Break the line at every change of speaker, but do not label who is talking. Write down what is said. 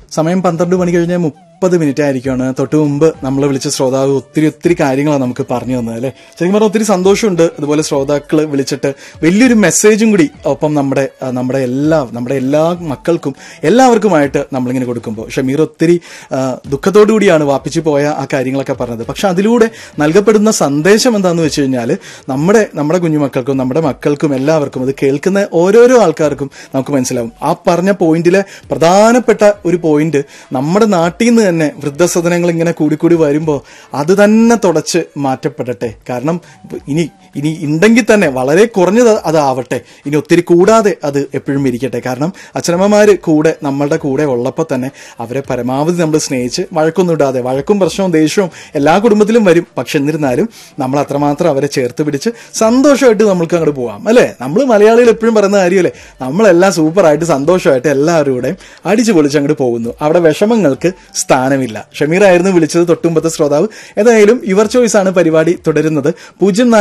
സമയം പന്ത്രണ്ട് മണി കഴിഞ്ഞ് മുപ്പത് മിനിറ്റ് ആയിരിക്കുകയാണ് തൊട്ട് മുമ്പ് നമ്മൾ വിളിച്ച ശ്രോതാവ് ഒത്തിരി ഒത്തിരി കാര്യങ്ങളാണ് നമുക്ക് പറഞ്ഞു തന്നത് അല്ലേ ശരിക്കും പറഞ്ഞാൽ ഒത്തിരി സന്തോഷമുണ്ട് അതുപോലെ ശ്രോതാക്കൾ വിളിച്ചിട്ട് വലിയൊരു മെസ്സേജും കൂടി ഒപ്പം നമ്മുടെ ആ, നമ്മുടെ എല്ലാ നമ്മുടെ എല്ലാ മക്കൾക്കും എല്ലാവർക്കുമായിട്ട് നമ്മളിങ്ങനെ കൊടുക്കുമ്പോൾ ഷമീർ ഒത്തിരി ആ, ദുഃഖത്തോടു കൂടിയാണ് വാപ്പിച്ചു പോയ ആ കാര്യങ്ങളൊക്കെ പറഞ്ഞത് പക്ഷെ അതിലൂടെ നൽകപ്പെടുന്ന സന്ദേശം എന്താണെന്ന് വെച്ച് കഴിഞ്ഞാൽ നമ്മുടെ നമ്മുടെ കുഞ്ഞുമക്കൾക്കും നമ്മുടെ മക്കൾക്കും എല്ലാവർക്കും അത് കേൾക്കുന്ന ഓരോരോ ആൾക്കാർക്കും നമുക്ക് മനസ്സിലാവും ആ പറഞ്ഞ പോയിന്റിലെ പ്രധാനപ്പെട്ട ഒരു പോയിന്റ് നമ്മുടെ നാട്ടിൽ നിന്ന് തന്നെ വൃദ്ധസദനങ്ങൾ ഇങ്ങനെ കൂടിക്കൂടി വരുമ്പോൾ അത് തന്നെ തുടച്ച് മാറ്റപ്പെടട്ടെ കാരണം ഇനി ഇനി ഉണ്ടെങ്കിൽ തന്നെ വളരെ കുറഞ്ഞത് അതാവട്ടെ ഇനി ഒത്തിരി കൂടാതെ അത് എപ്പോഴും ഇരിക്കട്ടെ കാരണം അച്ഛനമ്മമാര് കൂടെ നമ്മളുടെ കൂടെ ഉള്ളപ്പോൾ തന്നെ അവരെ പരമാവധി നമ്മൾ സ്നേഹിച്ച് വഴക്കൊന്നും ഇടാതെ വഴക്കും പ്രശ്നവും ദേഷ്യവും എല്ലാ കുടുംബത്തിലും വരും പക്ഷെ എന്നിരുന്നാലും നമ്മൾ അത്രമാത്രം അവരെ ചേർത്ത് പിടിച്ച് സന്തോഷമായിട്ട് നമ്മൾക്ക് അങ്ങോട്ട് പോവാം അല്ലേ നമ്മൾ മലയാളികൾ എപ്പോഴും പറയുന്ന കാര്യമല്ലേ നമ്മളെല്ലാം സൂപ്പറായിട്ട് സന്തോഷമായിട്ട് എല്ലാവരുടെയും അടിച്ചു പൊളിച്ച് അങ്ങോട്ട് പോകുന്നു അവിടെ വിഷമങ്ങൾക്ക് സ്ഥാനമില്ല ഷമീറായിരുന്നു വിളിച്ചത് തൊട്ടുമ്പത്തെ ശ്രോതാവ് ഏതായാലും യുവർ ചോയ്സ് ആണ് പരിപാടി തുടരുന്നത് പൂജ്യം നാല്